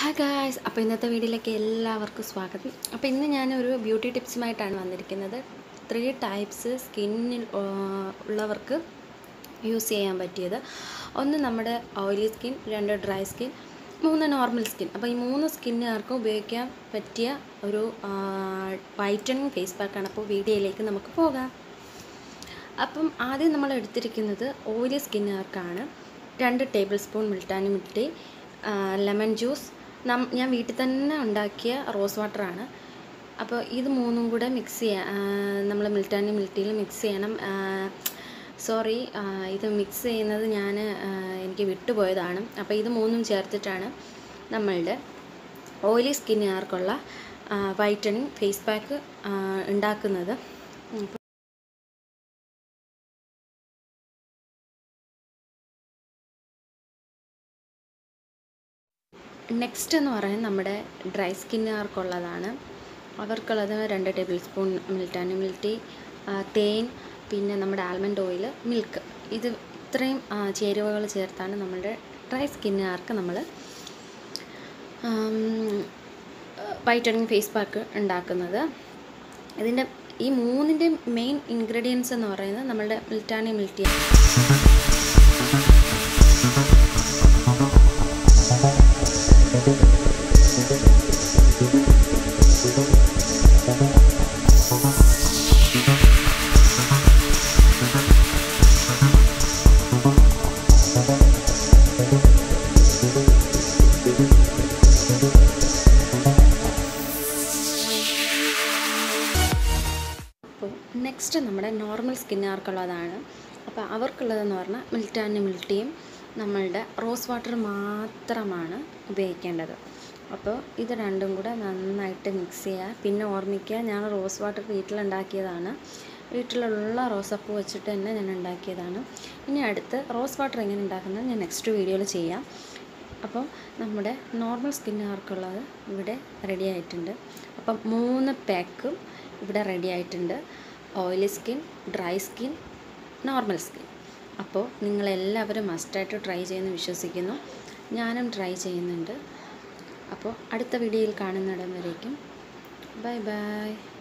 hi guys അപ്പോൾ ഇന്നത്തെ വീഡിയോയിലേക്ക് എല്ലാവർക്കും സ്വാഗതം അപ്പോൾ ഇന്ന് ഞാനൊരു ബ്യൂട്ടി ടിപ്സുമായിട്ടാണ് വന്നിരിക്കുന്നത് ത്രീ ടൈപ്സ് സ്കിന്നിൽ ഉള്ളവർക്ക് യൂസ് ചെയ്യാൻ പറ്റിയത് ഒന്ന് നമ്മുടെ ഓയിലി സ്കിൻ രണ്ട് ഡ്രൈ സ്കിൻ മൂന്ന് നോർമൽ സ്കിൻ അപ്പോൾ ഈ മൂന്ന് സ്കിന്നുകാർക്കും ഉപയോഗിക്കാൻ പറ്റിയ ഒരു വൈറ്റനിങ് ഫേസ് പാക്കാണ് അപ്പോൾ വീഡിയോയിലേക്ക് നമുക്ക് പോകാം അപ്പം ആദ്യം നമ്മൾ എടുത്തിരിക്കുന്നത് ഓയിലി സ്കിന്നുകാർക്കാണ് രണ്ട് tablespoon Multani mitti lemon juice നം ഞാൻ വീട്ടിൽ തന്നെ ഉണ്ടാക്കിയ റോസ് വാട്ടറാണ് അപ്പോൾ ഇത് മൂന്നും കൂടെ മിക്സ് ചെയ്യാൻ നമ്മൾ മിൽട്ടാനി മിൽട്ടിയിൽ മിക്സ് ചെയ്യണം സോറി ഇത് മിക്സ് ചെയ്യുന്നത് ഞാൻ എനിക്ക് വിട്ടുപോയതാണ് അപ്പോൾ ഇത് മൂന്നും ചേർത്തിട്ടാണ് നമ്മളുടെ ഓയിലി സ്കിന്നുകാർക്കുള്ള വൈറ്റനിങ് ഫേസ് പാക്ക് ഉണ്ടാക്കുന്നത് നെക്സ്റ്റ് എന്ന് പറയുന്നത് നമ്മുടെ ഡ്രൈ സ്കിന്നുകാർക്കുള്ളതാണ് അവർക്കുള്ളത് രണ്ട് ടേബിൾ സ്പൂൺ മിൽറ്റാനി മിൽറ്റി തേൻ പിന്നെ നമ്മുടെ ആൽമണ്ട് ഓയിൽ മിൽക്ക് ഇത് ഇത്രയും ചേരുവകൾ ചേർത്താണ് നമ്മുടെ ഡ്രൈ സ്കിന്നുകാർക്ക് നമ്മൾ വൈറ്റനിങ് ഫേസ് പാക്ക് ഉണ്ടാക്കുന്നത് ഇതിൻ്റെ ഈ മൂന്നിൻ്റെ മെയിൻ ഇൻഗ്രീഡിയൻസ് എന്ന് പറയുന്നത് നമ്മളുടെ മിൽറ്റാനി മിൽറ്റി അപ്പോൾ നെക്സ്റ്റ് നമ്മുടെ നോർമൽ സ്കിന്നുകാർക്കുള്ളതാണ് അപ്പോൾ അവർക്കുള്ളതെന്ന് പറഞ്ഞാൽ മിൽറ്റാനി മിൽട്ടിയും നമ്മളുടെ റോസ് വാട്ടർ മാത്രമാണ് ഉപയോഗിക്കേണ്ടത് അപ്പോൾ ഇത് രണ്ടും കൂടെ നന്നായിട്ട് മിക്സ് ചെയ്യുക പിന്നെ ഓർമ്മിക്കുക ഞാൻ റോസ് വാട്ടർ വീട്ടിലുണ്ടാക്കിയതാണ് വീട്ടിലുള്ള റോസപ്പൂ വെച്ചിട്ട് തന്നെ ഞാൻ ഉണ്ടാക്കിയതാണ് ഇനി അടുത്ത് റോസ് വാട്ടർ എങ്ങനെ ഉണ്ടാക്കുന്നത് ഞാൻ നെക്സ്റ്റ് വീഡിയോയിൽ ചെയ്യാം അപ്പോൾ നമ്മുടെ നോർമൽ സ്കിന്നുകാർക്കുള്ളത് ഇവിടെ റെഡി ആയിട്ടുണ്ട് അപ്പം മൂന്ന് പാക്കും ഇവിടെ റെഡി ആയിട്ടുണ്ട് oily skin dry skin normal skin അപ്പോൾ നിങ്ങളെല്ലാവരും മസ്റ്റായിട്ട് ട്രൈ ചെയ്യുമെന്ന് വിശ്വസിക്കുന്നു ഞാനും ട്രൈ ചെയ്യുന്നുണ്ട് അപ്പോൾ അടുത്ത വീഡിയോയിൽ കാണുന്നിടം വരേക്കും ബൈ ബൈ